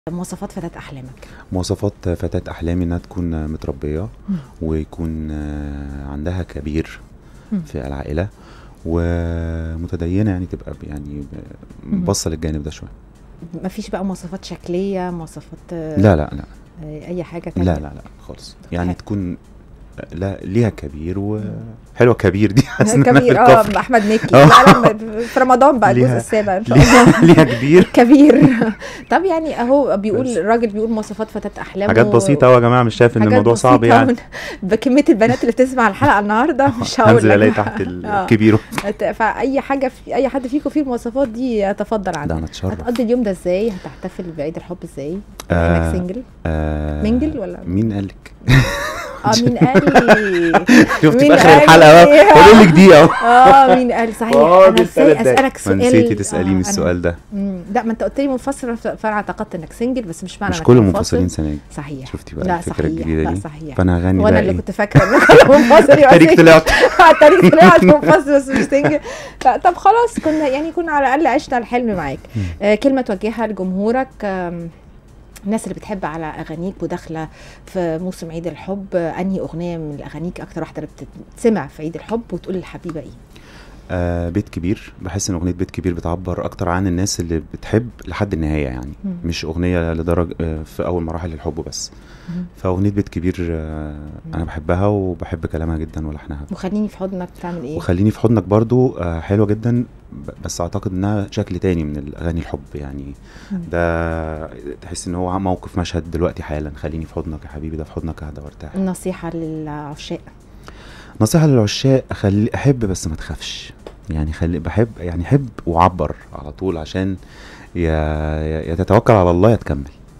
مواصفات فتاة أحلامك مواصفات فتاة أحلامي إنها تكون متربية مم. ويكون آه، عندها كبير مم. في العائلة ومتدينة يعني تبقى ب- يعني ب- مم. باصة للجانب ده شوية مفيش بقى مواصفات شكلية مواصفات آه، لا لا لا آه، أي حاجة لا تانية لا لا خالص يعني حلو. تكون لا ليها كبير وحلوة كبير دي حاسس إن أنا في كبير اه الكفر. احمد مكي آه. لا لا في رمضان بقى الجزء ليها- السابع ان شاء الله ليها, ليها كبير كبير طب يعني اهو بيقول بس. الراجل بيقول مواصفات فتاة احلامه حاجات بسيطة أوي يا جماعة مش شايف إن حاجات الموضوع صعب بسيطة يعني ون- بكمية البنات اللي بتسمع الحلقة النهاردة مش هقول هنزل لك ألاقي بقى. تحت آه. الكبير فأي حاجة في أي حد فيكم فيه المواصفات دي يتفضل ده عنها أنا أتشرف هتقضي اليوم ده ازاي هتحتفل بعيد الحب ازاي بما آه، انك سنجل آه منجل ولا مين قال لك؟ اه مين قال لي شفت في مين اخر قال الحلقه لي؟ بقى فاضل لك دقيقه اهو اه مين قال صحيح فاضل انا ازاي تلات دقايق. اسالك سؤال نسيتي آه، تساليني أنا- السؤال ده مم، لا ما انت قلت لي منفصل فانا اعتقدت انك سنجل بس مش معنى مش انك كل منفصل. المنفصلين سنه صحيح شفتي بقى لا الفكره صحيح الجديده لا دي صحيح فانا هغني وانا بقى اللي ايه كنت فاكره ان كل منفصل يبقى تاريخ سنجل. طلعت التاريخ طلعت منفصل بس مش سنجل لا طب خلاص كنا يعني كنا على الاقل عشنا الحلم معاك آه كلمه توجهها لجمهورك آم، الناس اللي بتحب على اغانيك وداخله في موسم عيد الحب آه، انهي اغنيه من الاغانيك اكتر واحده اللي بتتسمع في عيد الحب وتقول للحبيبه ايه آه بيت كبير بحس ان اغنيه بيت كبير بتعبر اكتر عن الناس اللي بتحب لحد النهايه يعني مم. مش اغنيه لدرجه آه في اول مراحل الحب بس مم. فاغنيه بيت كبير آه انا بحبها وبحب كلامها جدا ولحنها وخليني في حضنك بتعمل ايه وخليني في حضنك برضو آه حلوه جدا ب- بس اعتقد انها شكل تاني من الاغاني الحب يعني مم. ده تحس ان هو موقف مشهد دلوقتي حالا خليني في حضنك يا حبيبي ده في حضنك اهدى وارتاح نصيحه للعشاق نصيحة للعشاق خلي احب بس ما تخافش يعني خلي بحب يعني حب وعبر على طول عشان يا يا يا تتوكل على الله يا تكمل